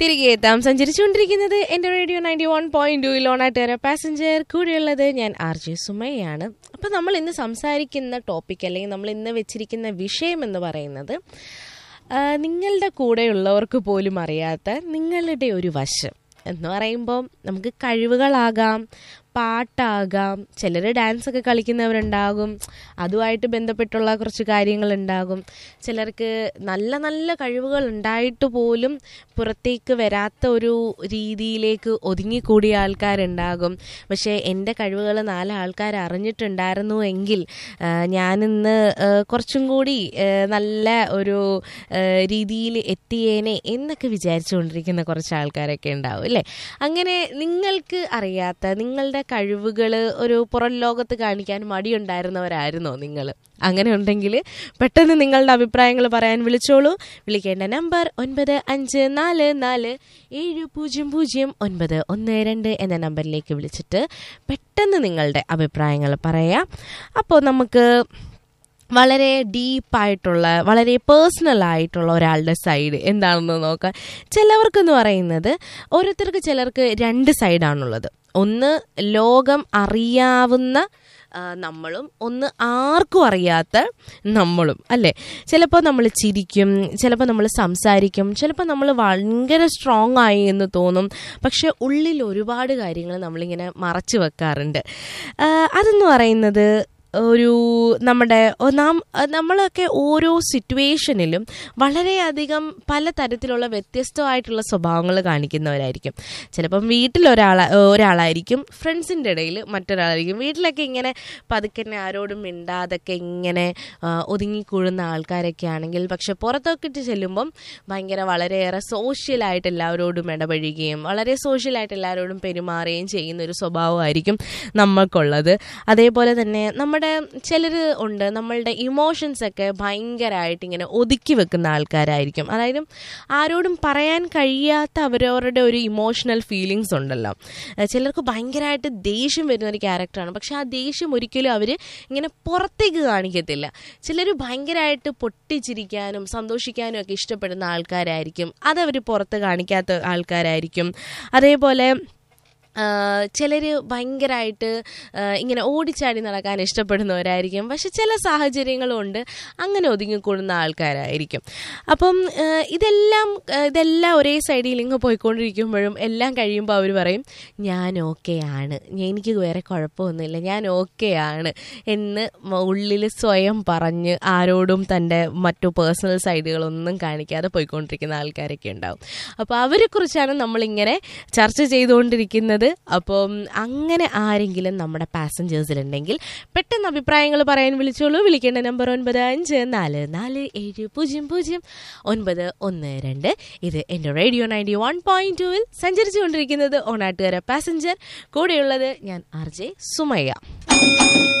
തിരികെ എത്താം സഞ്ചരിച്ചുകൊണ്ടിരിക്കുന്നത് എൻ്റെ radio ninety one point two ലോണാട്ടുകാര പാസഞ്ചർ കൂടെയുള്ളത് ഞാൻ ആർ ജെ സുമയാണ് അപ്പം നമ്മൾ ഇന്ന് സംസാരിക്കുന്ന ടോപ്പിക് അല്ലെങ്കിൽ നമ്മൾ ഇന്ന് വെച്ചിരിക്കുന്ന വിഷയം എന്ന് പറയുന്നത് ആ, നിങ്ങളുടെ കൂടെയുള്ളവർക്ക് പോലും അറിയാത്ത നിങ്ങളുടെ ഒരു വശം എന്ന് പറയുമ്പോൾ നമുക്ക് കഴിവുകളാകാം പാട്ടാകാം ചിലർ ഡാൻസ് ഒക്കെ കളിക്കുന്നവരുണ്ടാകും അതുമായിട്ട് ബന്ധപ്പെട്ടുള്ള കുറച്ച് കാര്യങ്ങളുണ്ടാകും ചിലർക്ക് നല്ല നല്ല കഴിവുകൾ ഉണ്ടായിട്ട് പോലും പുറത്തേക്ക് വരാത്ത ഒരു രീതിയിലേക്ക് ഒതുങ്ങിക്കൂടിയ ആൾക്കാരുണ്ടാകും പക്ഷേ എൻ്റെ കഴിവുകൾ നാല് ആൾക്കാർ അറിഞ്ഞിട്ടുണ്ടായിരുന്നു എങ്കിൽ ആ, ഞാനിന്ന് ആ, കുറച്ചും കൂടി ആ, നല്ല ഒരു രീതിയിൽ എത്തിയേനെ എന്നൊക്കെ വിചാരിച്ചുകൊണ്ടിരിക്കുന്ന കുറച്ച് ആൾക്കാരൊക്കെ ഉണ്ടാവും അല്ലേ അങ്ങനെ നിങ്ങൾക്ക് അറിയാത്ത നിങ്ങളുടെ കഴിവുകൾ ഒരു പുറം ലോകത്ത് കാണിക്കാൻ മടിയുണ്ടായിരുന്നവരായിരുന്നോ നിങ്ങൾ അങ്ങനെ ഉണ്ടെങ്കിൽ പെട്ടെന്ന് നിങ്ങളുടെ അഭിപ്രായങ്ങൾ പറയാൻ വിളിച്ചോളൂ വിളിക്കേണ്ട നമ്പർ ഒൻപത് അഞ്ച് നാല് നാല് ഏഴ് പൂജ്യം പൂജ്യം ഒൻപത് ഒന്ന് രണ്ട് എന്ന നമ്പറിലേക്ക് വിളിച്ചിട്ട് പെട്ടെന്ന് നിങ്ങളുടെ അഭിപ്രായങ്ങൾ പറയാം അപ്പോൾ നമുക്ക് വളരെ ഡീപ്പായിട്ടുള്ള വളരെ പേഴ്സണൽ ആയിട്ടുള്ള ഒരാളുടെ സൈഡ് എന്താണെന്ന് നോക്കാം ചിലവർക്കെന്ന് പറയുന്നത് ഓരോരുത്തർക്ക് ചിലർക്ക് രണ്ട് സൈഡാണുള്ളത് ഒന്ന് ലോകം അറിയാവുന്ന ആ, നമ്മളും ഒന്ന് ആർക്കും അറിയാത്ത നമ്മളും അല്ലേ ചിലപ്പോൾ നമ്മൾ ചിരിക്കും ചിലപ്പോൾ നമ്മൾ സംസാരിക്കും ചിലപ്പോൾ നമ്മൾ ഭയങ്കര സ്ട്രോങ് ആയി എന്ന് തോന്നും പക്ഷെ ഉള്ളിൽ ഒരുപാട് കാര്യങ്ങൾ നമ്മളിങ്ങനെ മറച്ചു വെക്കാറുണ്ട് ആ, അതെന്ന് പറയുന്നത് ഒരു നമ്മുടെ ഒ- നാം നമ്മളൊക്കെ ഓരോ സിറ്റുവേഷനിലും വളരെയധികം പലതരത്തിലുള്ള വ്യത്യസ്തമായിട്ടുള്ള സ്വഭാവങ്ങൾ കാണിക്കുന്നവരായിരിക്കും ചിലപ്പം വീട്ടിൽ ഒരാൾ ഒരാളായിരിക്കും ഫ്രണ്ട്സിൻ്റെ ഇടയിൽ മറ്റൊരാളായിരിക്കും വീട്ടിലൊക്കെ ഇങ്ങനെ പതുക്കെ തന്നെ ആരോടും മിണ്ടാതൊക്കെ ഇങ്ങനെ ആ, ഒതുങ്ങിക്കൂടുന്ന ആൾക്കാരൊക്കെ ആണെങ്കിൽ പക്ഷെ പുറത്തൊക്കെ ഇട്ട് ചെല്ലുമ്പം ഭയങ്കര വളരെയേറെ സോഷ്യലായിട്ട് എല്ലാവരോടും ഇടപഴകുകയും വളരെ സോഷ്യലായിട്ട് എല്ലാവരോടും പെരുമാറുകയും ചെയ്യുന്ന ഒരു സ്വഭാവമായിരിക്കും നമ്മൾക്കുള്ളത് അതേപോലെ തന്നെ നമ്മുടെ ചിലർ ഉണ്ട് നമ്മളുടെ ഇമോഷൻസ് ഒക്കെ ഭയങ്കരമായിട്ട് ഇങ്ങനെ ഒതുക്കി വെക്കുന്ന ആൾക്കാരായിരിക്കും അതായത് ആരോടും പറയാൻ കഴിയാത്ത അവരവരുടെ ഒരു ഇമോഷണൽ ഫീലിങ്സ് ഉണ്ടല്ലോ ഏഹ് ചിലർക്ക് ഭയങ്കരമായിട്ട് ദേഷ്യം വരുന്ന ഒരു ക്യാരക്ടറാണ് പക്ഷെ ആ ദേഷ്യം ഒരിക്കലും അവർ ഇങ്ങനെ പുറത്തേക്ക് കാണിക്കത്തില്ല ചിലർ ഭയങ്കരമായിട്ട് പൊട്ടിച്ചിരിക്കാനും സന്തോഷിക്കാനും ഒക്കെ ഇഷ്ടപ്പെടുന്ന ആൾക്കാരായിരിക്കും അതവർ പുറത്ത് കാണിക്കാത്ത ആൾക്കാരായിരിക്കും അതേപോലെ ചിലർ ഭയങ്കരമായിട്ട് ഇങ്ങനെ ഓടിച്ചാടി നടക്കാൻ ഇഷ്ടപ്പെടുന്നവരായിരിക്കും പക്ഷെ ചില സാഹചര്യങ്ങളുണ്ട് അങ്ങനെ ഒതുങ്ങിക്കൂടുന്ന ആൾക്കാരായിരിക്കും അപ്പം ആ, ഇതെല്ലാം ആ, ഇതെല്ലാം ഒരേ സൈഡിൽ ഇങ്ങ് പോയിക്കൊണ്ടിരിക്കുമ്പോഴും എല്ലാം കഴിയുമ്പോൾ അവർ പറയും ഞാൻ ഓക്കെ ആണ് എനിക്ക് വേറെ കുഴപ്പമൊന്നുമില്ല ഞാൻ ഓക്കെ ആണ് എന്ന് മ- ഉള്ളിൽ സ്വയം പറഞ്ഞ് ആരോടും തൻ്റെ മറ്റു പേഴ്സണൽ സൈഡുകളൊന്നും കാണിക്കാതെ പോയിക്കൊണ്ടിരിക്കുന്ന ആൾക്കാരൊക്കെ ഉണ്ടാവും അപ്പോൾ അവരെക്കുറിച്ചാണ് നമ്മളിങ്ങനെ ചർച്ച ചെയ്തുകൊണ്ടിരിക്കുന്നത് അപ്പം അങ്ങനെ ആരെങ്കിലും നമ്മുടെ പാസഞ്ചേഴ്സിലുണ്ടെങ്കിൽ പെട്ടെന്ന് അഭിപ്രായങ്ങൾ പറയാൻ വിളിച്ചോളൂ വിളിക്കേണ്ട നമ്പർ ഒൻപത് അഞ്ച് നാല് നാല് ഏഴ് പൂജ്യം പൂജ്യം ഒൻപത് ഒന്ന് രണ്ട് ഇത് എൻ്റെ റേഡിയോ നയൻറ്റി വൺ പോയിന്റ് ടുവിൽ സഞ്ചരിച്ചുകൊണ്ടിരിക്കുന്നത് ഓണാട്ടുകാര പാസഞ്ചർ കൂടെയുള്ളത് ഞാൻ ആർ ജെ സുമയ്യ